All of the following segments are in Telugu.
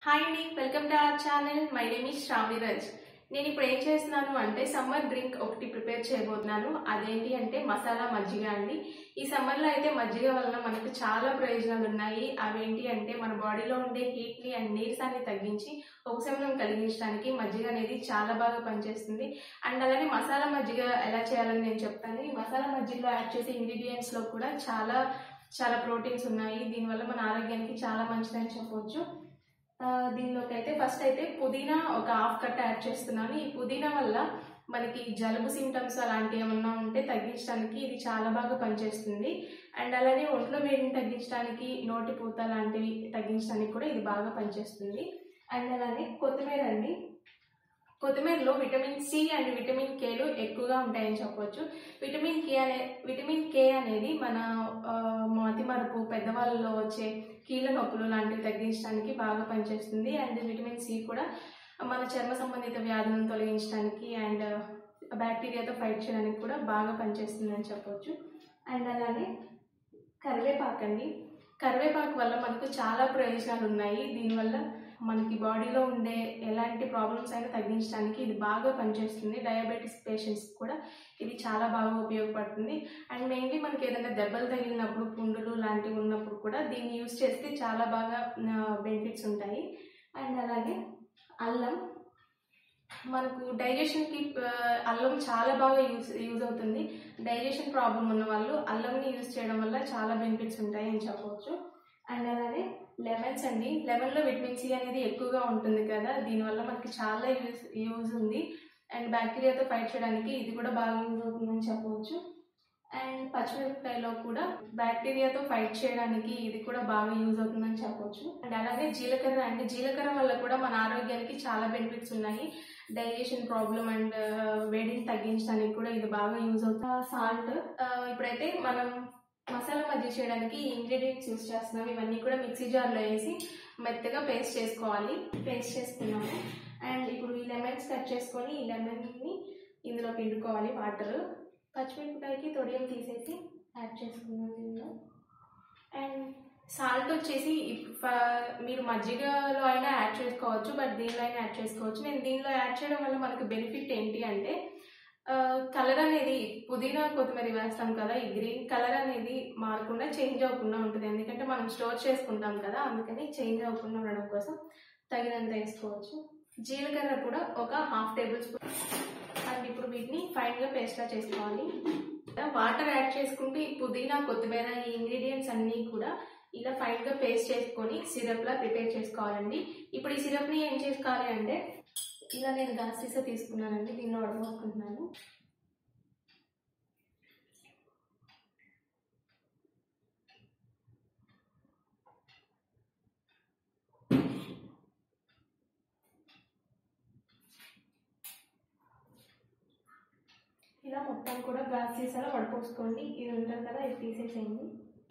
హాయ్ అండి welcome to our channel my name is Shravaniraj నేను ఇప్పుడు ఏం చేస్తున్నాను అంటే సమ్మర్ డ్రింక్ ఒకటి ప్రిపేర్ చేయబోతున్నాను అదేంటి అంటే మసాలా మజ్జిగ అండి ఈ సమ్మర్లో అయితే మజ్జిగ వలన మనకు చాలా ప్రయోజనాలు ఉన్నాయి అవేంటి అంటే మన బాడీలో ఉండే హీట్ని అండ్ నీరసాన్ని తగ్గించి ఉపశమనం కలిగించడానికి మజ్జిగ అనేది చాలా బాగా పనిచేస్తుంది అండ్ అలానే మసాలా మజ్జిగ ఎలా చేయాలని నేను చెప్తాను ఈ మసాలా మజ్జిగలో యాడ్ చేసే ఇంగ్రీడియంట్స్లో కూడా చాలా చాలా ప్రోటీన్స్ ఉన్నాయి దీనివల్ల మన ఆరోగ్యానికి చాలా మంచిదని చెప్పవచ్చు ఆ, దీనిలోకి అయితే ఫస్ట్ అయితే పుదీనా ఒక హాఫ్ కట్ యాడ్ చేస్తున్నాను ఈ పుదీనా వల్ల మనకి జలుబు సిమ్టమ్స్ అలాంటివి ఏమన్నా ఉంటే తగ్గించడానికి ఇది చాలా బాగా పనిచేస్తుంది అండ్ అలానే ఒంట్లో వేడిని తగ్గించడానికి నోటి పూత లాంటివి తగ్గించడానికి కూడా ఇది బాగా పనిచేస్తుంది అండ్ అలానే కొత్తిమీర అండి కొత్తిమీరలో విటమిన్ సి అండ్ విటమిన్ కేలు ఎక్కువగా ఉంటాయని చెప్పవచ్చు విటమిన్ కే అనే విటమిన్ కే అనేది మన ఆ, మతిమరుపు పెద్దవాళ్ళలో వచ్చే కీళ్ళ నొప్పులు లాంటివి తగ్గించడానికి బాగా పనిచేస్తుంది అండ్ విటమిన్ సి కూడా మన చర్మ సంబంధిత వ్యాధులను తొలగించడానికి అండ్ బ్యాక్టీరియాతో ఫైట్ చేయడానికి కూడా బాగా పనిచేస్తుంది అని చెప్పవచ్చు అండ్ అలానే కరివేపాకు అండి కరివేపాకు వల్ల మనకు చాలా ప్రయోజనాలు ఉన్నాయి దీనివల్ల మనకి బాడీలో ఉండే ఎలాంటి ప్రాబ్లమ్స్ అయినా తగ్గించడానికి ఇది బాగా పనిచేస్తుంది డయాబెటీస్ పేషెంట్స్ కూడా ఇది చాలా బాగా ఉపయోగపడుతుంది అండ్ మెయిన్లీ మనకి ఏదైనా దెబ్బలు తగిలినప్పుడు పుండులు లాంటివి ఉన్నప్పుడు కూడా దీన్ని యూస్ చేస్తే చాలా బాగా బెనిఫిట్స్ ఉంటాయి అండ్ అలాగే అల్లం మనకు డైజెషన్కి అల్లం చాలా బాగా యూజ్ యూజ్ అవుతుంది డైజెషన్ ప్రాబ్లం ఉన్న వాళ్ళు అల్లంని యూజ్ చేయడం వల్ల చాలా బెనిఫిట్స్ ఉంటాయి అని చెప్పవచ్చు అండ్ అలానే లెమన్స్ అండి లెమన్లో విటమిన్ సి అనేది ఎక్కువగా ఉంటుంది కదా దీనివల్ల మనకి చాలా యూజ్ యూజ్ ఉంది అండ్ బ్యాక్టీరియాతో ఫైట్ చేయడానికి ఇది కూడా బాగా యూజ్ అవుతుందని చెప్పవచ్చు అండ్ పచ్చిమిరపకాయలో కూడా బ్యాక్టీరియాతో ఫైట్ చేయడానికి ఇది కూడా బాగా యూజ్ అవుతుందని చెప్పవచ్చు అండ్ అలాగే జీలకర్ర అంటే జీలకర్ర వల్ల కూడా మన ఆరోగ్యానికి చాలా బెనిఫిట్స్ ఉన్నాయి డైజెషన్ ప్రాబ్లం అండ్ వేడిని తగ్గించడానికి కూడా ఇది బాగా యూజ్ అవుతుంది సాల్ట్ ఇప్పుడైతే మనం మసాలా మజ్జిగ చేయడానికి ఇంగ్రీడియంట్స్ యూస్ చేస్తున్నాం ఇవన్నీ కూడా మిక్సీ జార్లో వేసి మెత్తగా పేస్ట్ చేసుకోవాలి పేస్ట్ చేసుకున్నాము అండ్ ఇప్పుడు ఈ లెమన్స్ కట్ చేసుకొని ఈ లెమన్ని ఇందులో పిండుకోవాలి వాటర్ పచ్చిమిరపకాయకి తొడియం తీసేసి యాడ్ చేసుకున్నాం దీనిలో అండ్ సాల్ట్ వచ్చేసి ఇప్- ఫ- మీరు మజ్జిగలో అయినా యాడ్ చేసుకోవచ్చు బట్ దీనిలో అయినా యాడ్ చేసుకోవచ్చు నేను దీనిలో యాడ్ చేయడం వల్ల మనకు బెనిఫిట్ ఏంటి అంటే కలర్ అనేది పుదీనా కొత్తిమీర వేస్తాం కదా ఈ గ్రీన్ కలర్ అనేది మారకుండా చేంజ్ అవ్వకుండా ఉంటుంది ఎందుకంటే మనం స్టోర్ చేసుకుంటాం కదా అందుకని చేంజ్ అవ్వకుండా ఉండడం కోసం తగినంత వేసుకోవచ్చు జీలకర్ర కూడా ఒక హాఫ్ టేబుల్ స్పూన్ అండ్ ఇప్పుడు వీటిని ఫైన్గా పేస్ట్లా చేసుకోవాలి వాటర్ యాడ్ చేసుకుంటూ ఈ పుదీనా కొత్తిమీర ఈ ఇంగ్రీడియంట్స్ అన్నీ కూడా ఇలా ఫైన్గా పేస్ట్ చేసుకొని సిరప్లా ప్రిపేర్ చేసుకోవాలండి ఇప్పుడు ఈ సిరప్ని ఏం చేసుకోవాలి అంటే ఇలా నేను గాస్ సీసా తీసుకున్నానండి దీనిలో వడపోసుకుంటున్నాను ఇలా మొత్తం కూడా గాస్ సీసాలో వడపోసుకోండి ఇది ఉంటుంది కదా ఇది తీసేసేయండి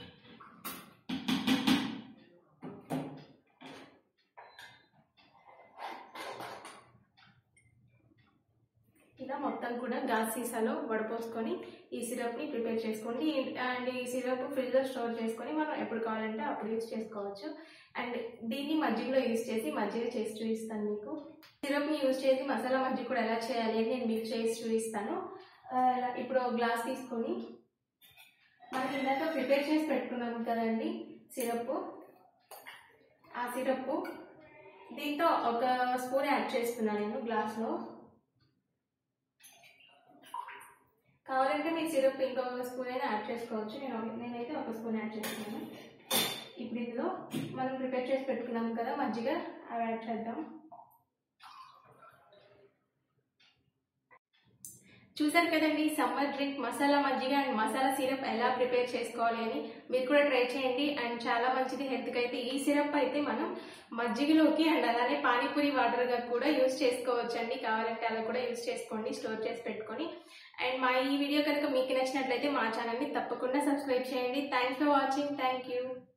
ఇలా మొత్తం కూడా గాజ్ సీసాలో వడపోసుకొని ఈ సిరప్ని ప్రిపేర్ చేసుకోండి అండ్ ఈ సిరప్ ఫ్రిడ్జ్లో స్టోర్ చేసుకొని మనం ఎప్పుడు కావాలంటే అప్పుడు యూస్ చేసుకోవచ్చు అండ్ దీన్ని మజ్జిగలో యూస్ చేసి మజ్జిగ చేసి చూపిస్తాను మీకు సిరప్ని యూస్ చేసి మసాలా మజ్జిగ కూడా ఎలా చేయాలి అని నేను మీకు చేసి చూపిస్తాను ఆ, ఇలా ఇప్పుడు ఒక గ్లాస్ తీసుకొని మనం ఇందాక ప్రిపేర్ చేసి పెట్టుకున్నాము కదండి సిరప్ ఆ సిరప్ దీంతో ఒక స్పూన్ యాడ్ చేస్తున్నాను నేను గ్లాస్లో కావాలంటే మీ సిరప్ ఇంకొక స్పూన్ అయినా యాడ్ చేసుకోవచ్చు నేను ఒక- నేనైతే ఒక స్పూన్ యాడ్ చేస్తున్నాను ఇప్పుడు ఇందులో మనం ప్రిపేర్ చేసి పెట్టుకున్నాం కదా మజ్జిగ అవి యాడ్ చేద్దాం చూసారు కదండి సమ్మర్ డ్రింక్ మసాలా మజ్జిగ అండ్ మసాలా సిరప్ ఎలా ప్రిపేర్ చేసుకోవాలి అని మీరు కూడా ట్రై చేయండి అండ్ చాలా మంచిది హెల్త్కి అయితే ఈ సిరప్ అయితే మనం మజ్జిగలోకి అండ్ అలానే పానీపూరి వాటర్గా కూడా యూస్ చేసుకోవచ్చు అండి కావాలంటే అలా కూడా యూస్ చేసుకోండి స్టోర్ చేసి పెట్టుకొని అండ్ మా ఈ వీడియో కనుక మీకు నచ్చినట్లయితే మా ఛానల్ని తప్పకుండా సబ్స్క్రైబ్ చేయండి thanks for watching thank you